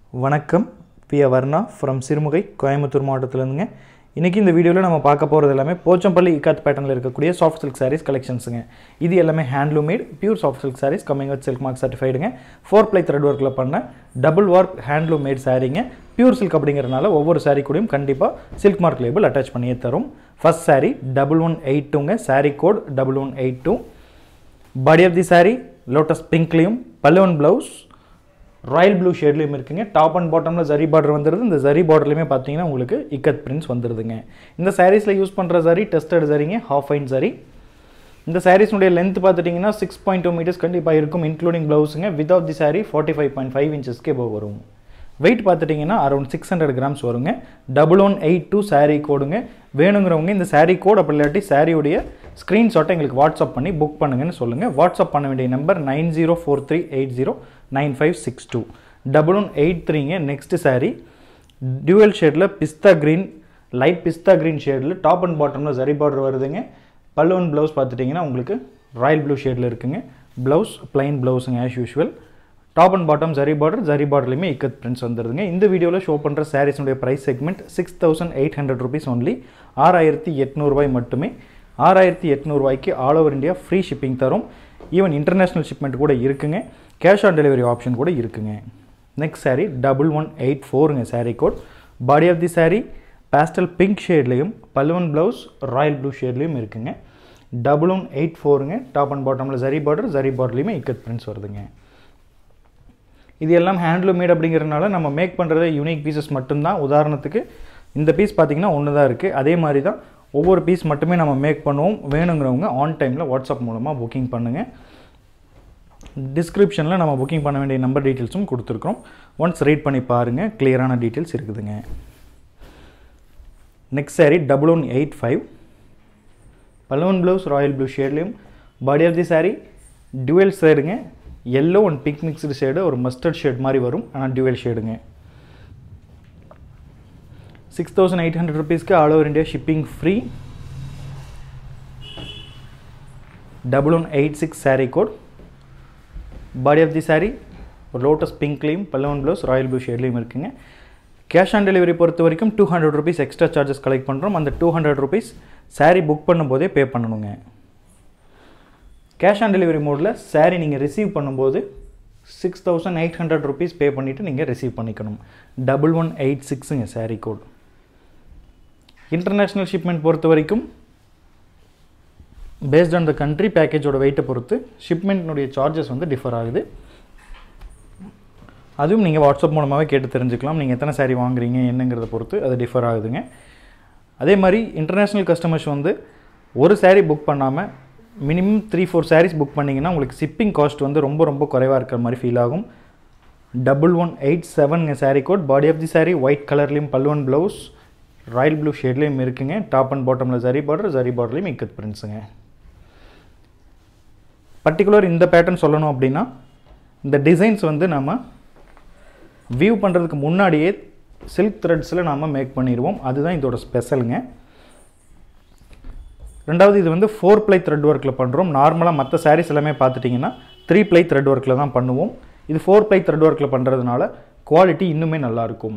வணக்கம் P Varna from Sirumugai Coimbatore மாவட்டத்திலேருந்துங்க இன்றைக்கி இந்த வீடியோவில் நம்ம பார்க்க போகிறது எல்லாமே போச்சம்பள்ளி இக்காத் பேட்டர்னில் இருக்கக்கூடிய சாஃப்ட் சில்க் சாரீஸ் கலெக்ஷன்ஸுங்க இது எல்லாமே handloom made pure soft silk sarees coming with silk mark சர்டிஃபைடுங்க ஃபோர் ப்ளை த்ரெட் ஒர்க்கில் பண்ண டபுள் ஒர்க் ஹேண்ட்லூம் மேட் சாரீங்க பியூர் சில்க் அப்படிங்கிறனால ஒவ்வொரு சாரீ கூடயும் கண்டிப்பாக சில்க் மார்க் லேபிள் அட்டாச் பண்ணியே தரும் first saree double one eight டூங்க saree code double one eight two body of the saree lotus பிங்க்லேயும் பல்லுவன் ப்ளவுஸ் ராயல் ப்ளூ ஷேட்லேயும் இருக்குங்க டாப் அண்ட் பாட்டமில் ஜரி பார்டர் வந்துடுது இந்த ஜரி பார்டர்லையுமே பார்த்தீங்கன்னா உங்களுக்கு இக்கத் பிரிண்ட்ஸ் வந்துடுதுங்க இந்த சாரீஸில் யூஸ் பண்ணுற ஜரி டெஸ்டட் ஜரிங்க ஹாஃப் ஃபைன் ஜரி இந்த சாரீஸ்னுடைய லென்த் பார்த்துட்டிங்கன்னா சிக்ஸ் பாயிண்ட் டூ மீட்டர்ஸ் கண்டிப்பாக இருக்கும் இன்க்ளூடிங் ப்ளவுஸுங்க without the saree forty five point five இன்ச்சஸ்க்கே போக வரும் வெயிட் பார்த்துட்டிங்கன்னா அரௌண்ட் சிக்ஸ் ஹண்ட்ரட் கிராம்ஸ் வருங்க double one eight two saree கோடுங்க வேணுங்கிறவங்க இந்த சாரீ கோட் அப்படி இல்லாட்டி சாரியுடைய ஸ்க்ரீன்ஷாட்டை எங்களுக்கு வாட்ஸ்அப் பண்ணி புக் பண்ணுங்கன்னு சொல்லுங்கள் வாட்ஸ்அப் பண்ண வேண்டிய number nine zero four three eight zero nine five six two double one eight த்ரீங்க நெக்ஸ்ட் சாரீ டியூவல் ஷேடில் pista green light pista green ஷேடில் டாப் அண்ட் பாட்டமில் சரி பார்டர் வருதுங்க பல்லுவன் ப்ளவுஸ் பார்த்துட்டிங்கன்னா உங்களுக்கு ராயல் ப்ளூ ஷேடில் இருக்குங்க ப்ளவுஸ் பிளைன் ப்ளவுஸுங்க as usual top and bottom zari border zari பார்டர்லையுமே இக்கத் பிரிண்ட்ஸ் வந்துருதுங்க இந்த வீடியோவில் ஷோ பண்ணுற சாரீஸுடைய price segment six thousand eight hundred rupees only ஆறாயிரத்தி எட்நூறுபாய் மட்டுமே ஆறாயிரத்தி எட்நூறுபாய்க்கு all over India free shipping தரும் ஈவன் இன்டர்நேஷ்னல் ஷிப்மெண்ட் கூட இருக்குங்க கேஷ் ஆன் டெலிவரி ஆப்ஷன் கூட இருக்குங்க next sari double one eight ஃபோருங்க saree code body of the saree pastel pink ஷேட்லேயும் பல்லுவன் ப்ளவுஸ் ராயல் ப்ளூ ஷேட்லேயும் இருக்குங்க டபுள் ஒன் எயிட் ஃபோருங்க டாப் அண்ட் பாட்டமில் ஜரி பார்டர் ஜரி பார்டர்லையுமே இக்கத் பிரிண்ட்ஸ் வருதுங்க இது எல்லாம் ஹேண்ட்லூம் மேட் அப்படிங்கிறதுனால நம்ம மேக் பண்ணுறது யூனிக் பீசஸ் மட்டும்தான் உதாரணத்துக்கு இந்த பீஸ் பார்த்திங்கன்னா ஒன்று தான் இருக்குது அதே மாதிரி தான் ஒவ்வொரு பீஸ் மட்டுமே நம்ம மேக் பண்ணுவோம் வேணுங்கிறவங்க ஆன் டைமில் வாட்ஸ்அப் மூலமாக புக்கிங் பண்ணுங்கள் டிஸ்கிரிப்ஷனில் நம்ம புக்கிங் பண்ண வேண்டிய நம்பர் டீட்டெயில்ஸும் கொடுத்துருக்குறோம் ஒன்ஸ் ரீட் பண்ணி பாருங்கள் கிளியரான டீட்டெயில்ஸ் இருக்குதுங்க next sari double one eight five பலூன் ப்ளவுஸ் ராயல் ப்ளூ ஷேட்லேயும் body of the saree dual சைடுங்க yellow and pink mixed shade ஒரு மஸ்டர்ட் ஷேட் மாதிரி வரும் ஆனால் டுவெல் ஷேடுங்க சிக்ஸ் தௌசண்ட் எயிட் ஹண்ட்ரட் ருபீஸ்க்கு all over India shipping free double one eight six saree code body of the saree ஒரு lotus பிங்க்லேயும் பல்லவன் ப்ளவுஸ் ராயல் ப்ளூ ஷேட்லேயும் இருக்குங்க கேஷ் ஆன் டெலிவரி பொறுத்த வரைக்கும் two hundred rupees extra charges collect பண்ணுறோம் அந்த two hundred rupees saree book பண்ணும்போதே பே பண்ணணுங்க கேஷ் ஆன் டெலிவரி மோடில் சாரீ நீங்கள் ரிசீவ் பண்ணும்போது six thousand eight hundred rupees pay பண்ணிவிட்டு நீங்கள் ரிசீவ் பண்ணிக்கணும் டபுள் ஒன் எயிட் சிக்ஸுங்க சாரீ கோட் இன்டர்நேஷ்னல் ஷிப்மெண்ட் பொறுத்த வரைக்கும் பேஸ்ட் ஆன் த கண்ட்ரி பேக்கேஜோட வெயிட்டை பொறுத்து ஷிப்மெண்ட்னுடைய சார்ஜஸ் வந்து டிஃபர் ஆகுது அதுவும் நீங்கள் வாட்ஸ்அப் மூலமாகவே கேட்டு தெரிஞ்சுக்கலாம் நீங்கள் எத்தனை சாரீ வாங்குறீங்க என்னங்கிறத பொறுத்து அது டிஃபர் ஆகுதுங்க அதே மாதிரி இன்டர்நேஷ்னல் கஸ்டமர்ஸ் வந்து ஒரு சாரீ புக் பண்ணாமல் minimum three four sarees book பண்ணிங்கன்னா உங்களுக்கு ஷிப்பிங் காஸ்ட் வந்து ரொம்ப ரொம்ப குறைவாக இருக்கிற மாதிரி ஃபீல் ஆகும் டபுள் ஒன் எயிட் செவனுங்க saree code body of the saree white கலர்லேயும் பல்லுவன் ப்ளவுஸ் ராயல் ப்ளூ ஷேட்லேயும் இருக்குங்க டாப் அண்ட் பாட்டமில் ஜரி பார்டர் ஜரி பார்டர்லேயும் இக்கத் பிரிண்ட்ஸுங்க பர்டிகுலர் இந்த பேட்டர்ன் சொல்லணும் அப்படின்னா இந்த டிசைன்ஸ் வந்து நம்ம வியூ பண்ணுறதுக்கு முன்னாடியே சில்க் த்ரெட்ஸில் நாம் மேக் பண்ணிடுவோம் அதுதான் இதோட ஸ்பெஷலுங்க ரெண்டாவது இது வந்து ஃபோர் ப்ளை த்ரெட் ஒர்க்கில் பண்ணுறோம் நார்மலாக மற்ற சாரீஸ் எல்லாமே பார்த்துட்டிங்கன்னா த்ரீ ப்ளை த்ரெட் ஒர்க்கில் தான் பண்ணுவோம் இது ஃபோர் ப்ளை த்ரெட் ஒர்க்கில் பண்ணுறதுனால குவாலிட்டி இன்னுமே நல்லாயிருக்கும்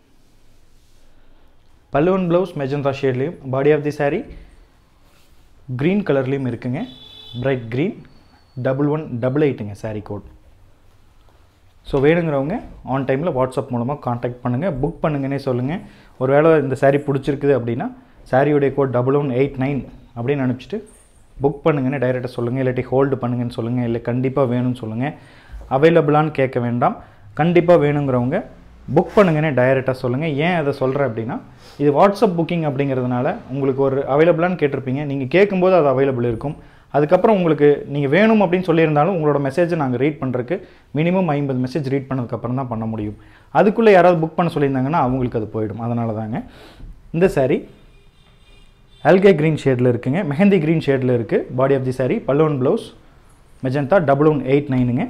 பல்லுவன் ப்ளவுஸ் மெஜந்தா ஷேட்லேயும் body of the saree green கலர்லேயும் இருக்குங்க bright green double one double எயிட்டுங்க சாரீ கோட் ஸோ வேணுங்கிறவங்க ஆன் டைமில் வாட்ஸ்அப் மூலமாக காண்டாக்ட் பண்ணுங்கள் புக் பண்ணுங்கன்னே சொல்லுங்கள் ஒரு வேளை இந்த சாரீ பிடிச்சிருக்குது அப்படின்னா சாரியுடைய code double one eight nine அப்படின்னு அனுப்பிச்சிட்டு புக் பண்ணுங்கன்னு டைரெக்டாக சொல்லுங்கள் இல்லாட்டி ஹோல்டு பண்ணுங்கன்னு சொல்லுங்கள் இல்லை கண்டிப்பாக வேணும்னு சொல்லுங்கள் அவைலபிளான்னு கேட்க வேண்டாம் கண்டிப்பாக வேணுங்கிறவங்க புக் பண்ணுங்கன்னே டைரெக்டாக சொல்லுங்கள் ஏன் அதை சொல்கிறேன் அப்படின்னா இது வாட்ஸ்அப் புக்கிங் அப்படிங்கிறதுனால உங்களுக்கு ஒரு அவைலபிளான்னு கேட்டிருப்பீங்க நீங்கள் கேட்கும்போது அது அவைலபிள் இருக்கும் அதுக்கப்புறம் உங்களுக்கு நீங்கள் வேணும் அப்படின்னு சொல்லியிருந்தாலும் உங்களோட மெசேஜை நாங்கள் ரீட் பண்ணுறதுக்கு மினிமம் ஐம்பது மெசேஜ் ரீட் பண்ணதுக்கப்புறம் தான் பண்ண முடியும் அதுக்குள்ளே யாராவது புக் பண்ண சொல்லியிருந்தாங்கன்னா அவங்களுக்கு அது போயிடும் அதனால தாங்க இந்த சாரீ அல்கே க்ரீன் ஷேடில் இருக்குங்க மெஹந்தி க்ரீன் ஷேடில் இருக்குது பாடி ஆஃப் தி சாரீ பல்லுவன் blouse magenta double one eight நைனுங்க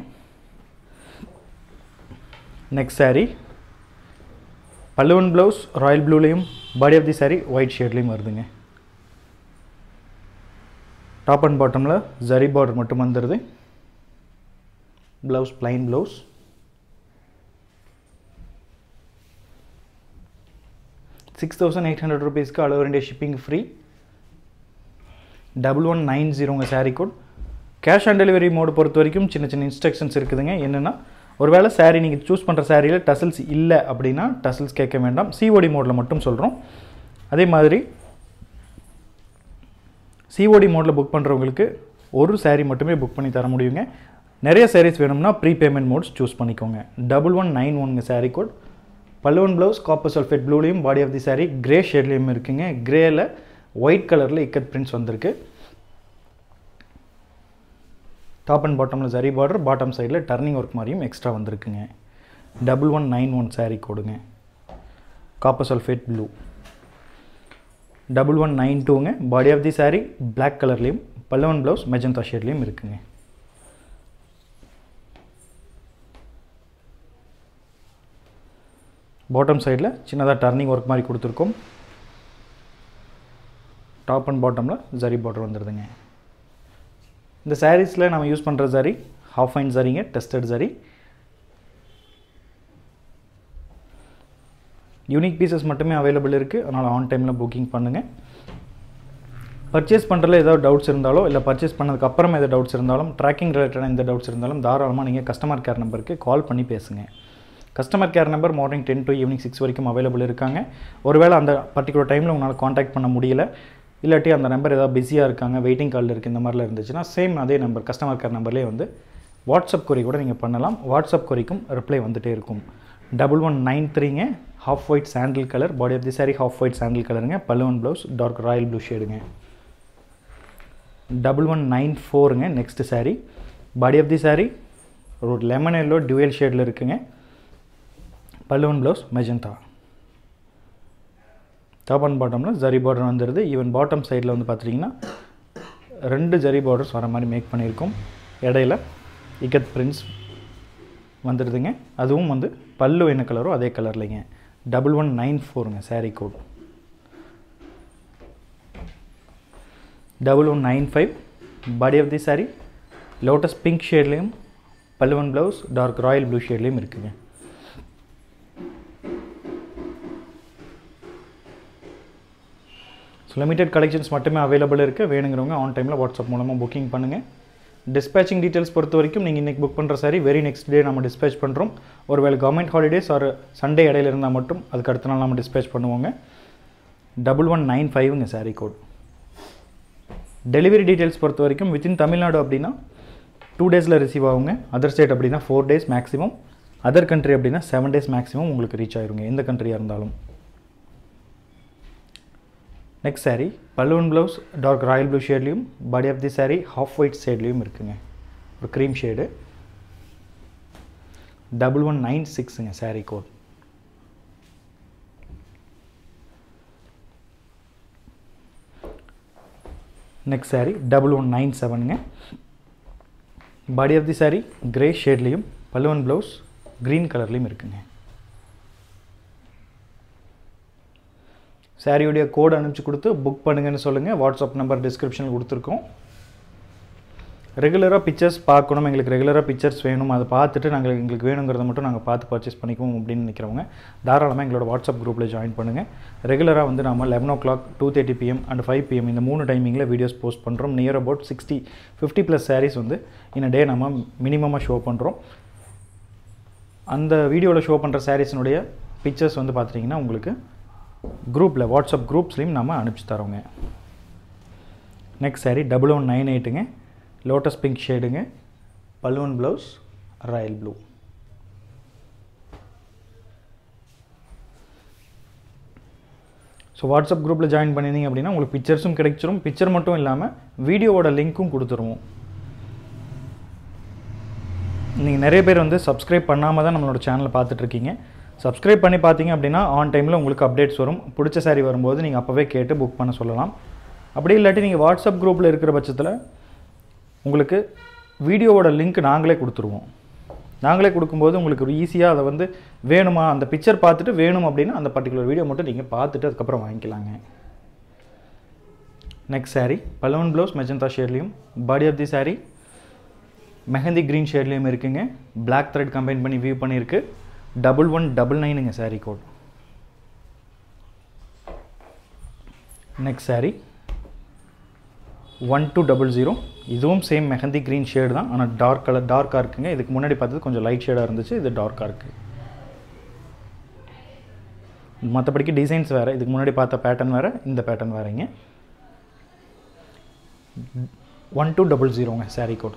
நெக்ஸ்ட் சாரீ பல்லுவன் ப்ளவுஸ் ராயல் ப்ளூலேயும் body of the saree white ஷேட்லேயும் வருதுங்க டாப் அண்ட் பாட்டமில் ஜரி பார்டர் மட்டும் வந்துடுது blouse plain blouse six thousand eight hundred ருபீஸ்க்கு அளவு ரெண்டே shipping free double one nine ஜீரோங்க saree code cash on delivery mode பொறுத்த வரைக்கும் சின்ன சின்ன இன்ஸ்ட்ரக்ஷன்ஸ் இருக்குதுங்க என்னென்னா ஒருவேளை சாரீ நீங்கள் சூஸ் பண்ணுற சாரியில் டசல்ஸ் இல்லை அப்படின்னா டசல்ஸ் கேட்க வேண்டாம் சிஓடி மோடில் மட்டும் சொல்கிறோம் அதே மாதிரி சிஓடி மோடில் புக் பண்ணுறவங்களுக்கு ஒரு சாரீ மட்டுமே புக் பண்ணி தர முடியுங்க நிறைய சாரீஸ் வேணும்னா ப்ரீ பேமெண்ட் மோட்ஸ் சூஸ் பண்ணிக்கோங்க டபுள் ஒன் நைன் ஒன்ங்க சாரீ கோட் பல்லுவன் ப்ளவுஸ் காப்பர் சல்ஃபேட் ப்ளூலையும் body of the saree grey ஷேட்லேயும் இருக்குங்க கிரேயில் ஒயிட் கலரில் இக்கட் பிரிண்ட்ஸ் வந்திருக்கு டாப் அண்ட் பாட்டமில் சரி பார்டர் பாட்டம் சைடில் டர்னிங் ஒர்க் மாதிரியும் எக்ஸ்ட்ரா வந்திருக்குங்க double one nine one saree கொடுங்க copper sulphate blue double one nine டூங்க body of the saree black கலர்லேயும் பல்லவன் ப்ளவுஸ் மெஜந்தா ஷேட்லேயும் இருக்குங்க பாட்டம் சைடில் சின்னதாக டர்னிங் ஒர்க் மாதிரி கொடுத்துருக்கோம் டாப் அண்ட் பாட்டமில் ஜரி பார்டர் வந்துடுதுங்க இந்த சாரீஸில் நம்ம யூஸ் பண்ணுற ஜரி ஹாஃப் ஃபைன் ஜரிங்க டெஸ்டட் ஜரி யூனிக் பீசஸ் மட்டுமே அவைலபிள் இருக்குது அதனால் ஆன் டைமில் புக்கிங் பண்ணுங்கள் பர்ச்சேஸ் பண்ணுறதுல ஏதாவது டவுட்ஸ் இருந்தாலோ இல்லை பர்ச்சேஸ் பண்ணதுக்கு அப்புறம் எதாவது டவுட்ஸ் இருந்தாலும் ட்ராக்கிங் ரிலேட்டடாக எந்த டவுட்ஸ் இருந்தாலும் தாராளமாக நீங்கள் கஸ்டமர் கேர் நம்பருக்கு கால் பண்ணி பேசுங்க customer care number morning ten to evening six வரைக்கும் அவைலபிள் இருக்காங்க ஒருவேளை அந்த பர்டிகுலர் டைமில் உங்களால் காண்டாக்ட் பண்ண முடியல இல்லாட்டி அந்த நம்பர் ஏதாவது பிஸியாக இருக்காங்க வெயிட்டிங் காலில் இருக்குது இந்த மாதிரிலாம் இருந்துச்சுன்னா சேம் அதே நம்பர் கஸ்டமர் கேர் நம்பர்லேயே வந்து வாட்ஸ்அப் கொரி கூட நீங்கள் பண்ணலாம் வாட்ஸ்அப் கொரிக்கும் ரிப்ளை வந்துகிட்டே இருக்கும் டபுள் ஒன் நைன் த்ரீங்க half white sandal colour body of the saree half white sandal கலருங்க பல்லுவன் ப்ளவுஸ் டார்க் ராயல் ப்ளூ ஷேடுங்க டபுள் ஒன் நைன் ஃபோருங்க next saree body of the saree ஒரு லெமன் எல்லோ டுவெல் ஷேடில் இருக்குங்க பல்லுவன் ப்ளவுஸ் மெஜந்தா டாப் அண்ட் பாட்டமில் ஜரி பார்டர் வந்துடுது ஈவன் பாட்டம் சைடில் வந்து பார்த்துட்டிங்கன்னா ரெண்டு ஜரி பார்டர்ஸ் வர மாதிரி மேக் பண்ணியிருக்கோம் இடையில இக்கத் பிரிண்ட்ஸ் வந்துடுதுங்க அதுவும் வந்து பல்லு என்ன கலரோ அதே கலர்லைங்க டபுள் ஒன் நைன் ஃபோருங்க saree code double one nine five body of the saree lotus pink ஷேட்லேயும் பல்லுவன் ப்ளவுஸ் டார்க் ராயல் ப்ளூ ஷேட்லேயும் இருக்குங்க ஸோ லிமிடெட் கலெக்ஷன்ஸ் மட்டுமே அவைலபிள் இருக்குது வேணுங்கிறவங்க ஆன் டைமில் வாட்ஸ்அப் மூலமாக புக்கிங் பண்ணுங்கள் டிஸ்பேச்சிங் டீட்டெயில்ஸ் பொறுத்த வரைக்கும் நீங்கள் இன்றைக்கி புக் பண்ணுற சாரி வெரி நெக்ஸ்ட் டே நம்ம டிஸ்பேச் பண்ணுறோம் ஒருவேளை கவர்மெண்ட் ஹாலிடேஸ் ஒரு சண்டே இடையில இருந்தால் மட்டும் அதுக்கு அடுத்த நாள் நம்ம டிஸ்பேச் பண்ணுவோங்க டபுள் ஒன் நைன் ஃபைவ்ங்க சாரீ கோட் டெலிவரி டீட்டெயில்ஸ் பொறுத்த வரைக்கும் வித்தின் தமிழ்நாடு அப்படின்னா டூ டேஸில் ரிசீவ் ஆகுங்க அதர் ஸ்டேட் அப்படின்னா four days maximum other country அப்படின்னா செவன் டேஸ் மேக்ஸிமம் உங்களுக்கு ரீச் ஆயிருங்க எந்த கண்ட்ரியாக இருந்தாலும் நெக்ஸ்ட் சாரீ பல்லுவன் ப்ளவுஸ் டார்க் ராயல் ப்ளூ ஷேட்லேயும் body of the sari half white ஷேட்லேயும் இருக்குங்க ஒரு cream shade double one nine சிக்ஸுங்க sari code next sari double one nine செவனுங்க body of the saree grey ஷேட்லேயும் பல்லுவன் ப்ளவுஸ் க்ரீன் கலர்லேயும் இருக்குங்க சாரியுடைய கோடு அனுப்பிச்சு கொடுத்து புக் பண்ணுங்கன்னு சொல்லுங்கள் வாட்ஸ்அப் நம்பர் டிஸ்கிரிப்ஷனில் கொடுத்துருக்கோம் ரெகுலராக பிக்சர்ஸ் பார்க்கணும் எங்களுக்கு ரெகுலராக பிக்சர்ஸ் வேணும் அதை பார்த்துட்டு நாங்கள் எங்களுக்கு வேணுங்கிறத மட்டும் நாங்கள் பார்த்து பர்ச்சேஸ் பண்ணிக்குவோம் அப்படின்னு நினைக்கிறவங்க தாராளமாக எங்களோட வாட்ஸ்அப் குரூப்பில் ஜாயின் பண்ணுங்கள் ரெகுலராக வந்து நம்ம eleven o'clock two thirty PM and five PM இந்த மூணு டைமிங்கில் வீடியோஸ் போஸ்ட் பண்ணுறோம் near about sixty fifty plus saris வந்து இந்த டே நம்ம மினிமமாக ஷோ பண்ணுறோம் அந்த வீடியோவில் ஷோ பண்ணுற சாரீஸினுடைய பிக்சர்ஸ் வந்து பார்த்துட்டிங்கன்னா உங்களுக்கு குரூப்பில் வாட்ஸ்அப் குரூப்ஸ்லேயும் நம்ம அனுப்பிச்சி தரோங்க next sari double one nine எயிட்டுங்க லோட்டஸ் பிங்க் ஷேடுங்க பல்லுவன் blouse royal blue so WhatsApp குரூப்பில் ஜாயின் பண்ணியிருந்தீங்க அப்படின்னா உங்களுக்கு பிக்சர்ஸும் கிடைச்சிரும் பிக்சர் மட்டும் இல்லாமல் வீடியோவோட லிங்க்கும் கொடுத்துருவோம் நீங்கள் நிறைய பேர் வந்து சப்ஸ்கிரைப் பண்ணாமல் தான் நம்மளோட சேனலை பார்த்துட்ருக்கீங்க சப்ஸ்கிரைப் பண்ணி பார்த்தீங்க அப்படின்னா ஆன் டைமில் உங்களுக்கு அப்டேட்ஸ் வரும் பிடிச்ச சாரி வரும்போது நீங்கள் அப்போவே கேட்டு புக் பண்ண சொல்லலாம் அப்படி இல்லாட்டி நீங்கள் வாட்ஸ்அப் குரூப்பில் இருக்கிற பட்சத்தில் உங்களுக்கு வீடியோவோட லிங்க் நாங்களே கொடுத்துருவோம் நாங்களே கொடுக்கும்போது உங்களுக்கு ஈஸியாக அதை வந்து வேணுமா அந்த பிக்சர் பார்த்துட்டு வேணும் அப்படின்னா அந்த பர்டிகுலர் வீடியோ மட்டும் நீங்கள் பார்த்துட்டு அதுக்கப்புறம் வாங்கிக்கலாங்க நெக்ஸ்ட் சாரீ பலவன் ப்ளவுஸ் மெஜந்தா ஷேட்லேயும் body of the saree mehendi green ஷேட்லேயும் இருக்குங்க பிளாக் த்ரெட் கம்பைன் பண்ணி வியூ பண்ணியிருக்கு டபுள் ஒன் டபுள் நைனுங்க saree code next saree one two double zero இதுவும் சேம் மெஹந்தி க்ரீன் ஷேடு தான் ஆனால் டார்க் கலர் டார்க்காக இருக்குங்க இதுக்கு முன்னாடி பார்த்தது கொஞ்சம் லைட் ஷேடாக இருந்துச்சு இது டார்க்காக இருக்குது மற்றபடிக்கு டிசைன்ஸ் வேறு இதுக்கு முன்னாடி பார்த்த பேட்டர்ன் வேறு இந்த பேட்டர்ன் வேறுங்க ஒன் டூ டபுள் ஜீரோங்க saree கோட்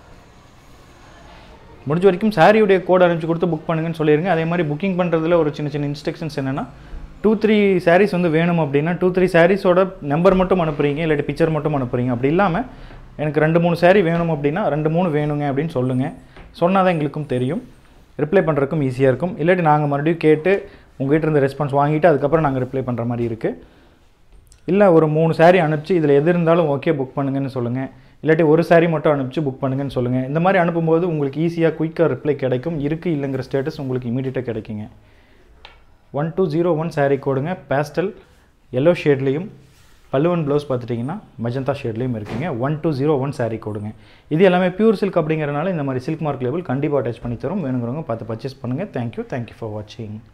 முடிஞ்ச வரைக்கும் சாரியுடைய கோட் அனுப்பிச்சு கொடுத்து புக் பண்ணுங்கன்னு சொல்லிடுங்க அதே மாதிரி புக்கிங் பண்ணுறதுல ஒரு சின்ன சின்ன இன்ஸ்ட்ரக்ஷன்ஸ் என்னென்னா டூ த்ரீ சாரீஸ் வந்து வேணும் அப்படின்னா டூ த்ரீ சாரீஸோட நம்பர் மட்டும் அனுப்புறீங்க இல்லாட்டி பிக்சர் மட்டும் அனுப்புறீங்க அப்படி இல்லாமல் எனக்கு ரெண்டு மூணு saree வேணும் அப்படின்னா ரெண்டு மூணு வேணுங்க அப்படின்னு சொல்லுங்கள் சொன்னால் தான் எங்களுக்கும் தெரியும் ரிப்ளை பண்ணுறதுக்கும் ஈஸியாக இருக்கும் இல்லாட்டி நாங்கள் மறுபடியும் கேட்டு உங்ககிட்ட இருந்த ரெஸ்பான்ஸ் வாங்கிட்டு அதுக்கப்புறம் நாங்கள் ரிப்ளை பண்ணுற மாதிரி இருக்குது இல்லை ஒரு மூணு saree அனுப்பிச்சு இதில் எது இருந்தாலும் ஓகே புக் பண்ணுங்கன்னு சொல்லுங்கள் இல்லாட்டி ஒரு saree மட்டும் அனுப்பிச்சு புக் பண்ணுங்கன்னு சொல்லுங்கள் இந்த மாதிரி அனுப்பும்போது உங்களுக்கு ஈஸியாக குயிக்காக ரிப்ளை கிடைக்கும் இருக்குது இல்லைங்கிற ஸ்டேட்டஸ் உங்களுக்கு இமீடியட்டாக கிடைக்குங்க one two zero one saree கோடுங்க பேஸ்டல் எல்லோ ஷேட்லேயும் பல்லுவன் ப்ளவுஸ் பார்த்துட்டிங்கன்னா மஜந்தா ஷேட்லேயும் இருக்குங்க one two zero one saree கோடுங்க இது எல்லாமே பியூர் சில்க் அப்படிங்கிறனால இந்த மாதிரி சில்க் மார்க் லேபிள் கண்டிப்பாக அட்டாச் பண்ணி தரும் வேணுங்கிறவங்க பார்த்து பர்ச்சேஸ் பண்ணுங்கள் தேங்க்யூ தேங்க்யூ ஃபார் வாட்சிங்